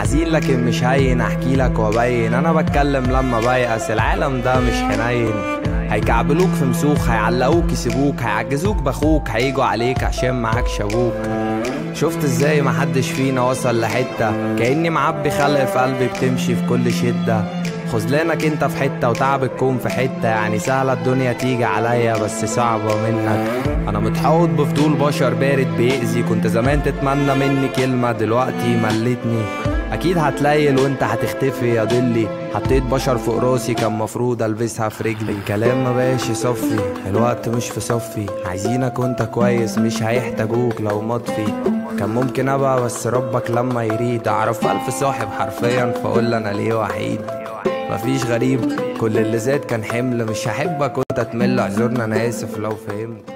حزين لكن مش هين احكي لك وابين انا بتكلم لما بيأس العالم ده مش حنين هيكعبلوك في مسوخ هيعلقوك يسيبوك هيعجزوك باخوك هيجوا عليك عشان معاك شابوك شفت ازاي محدش فينا وصل لحتة كأني معبي خلق في قلبي بتمشي في كل شدة خذلانك انت في حتة وتعبك كون في حتة يعني سهلة الدنيا تيجي عليا بس صعبة منك انا متحوط بفضول بشر بارد بيأذي كنت زمان تتمنى مني كلمة دلوقتي ملتني اكيد هتليل وانت هتختفي يا ضلي حطيت بشر فوق راسي كان مفروض البسها في رجلي الكلام ما بقاش يصفي الوقت مش في صفي عايزينك وانت كويس مش هيحتاجوك لو مطفي كان ممكن ابقى بس ربك لما يريد اعرف الف صاحب حرفيا فاقول انا ليه وحيد مفيش غريب كل اللي زاد كان حمل مش هحبك وانت تمل اعذرنا انا اسف لو فهمت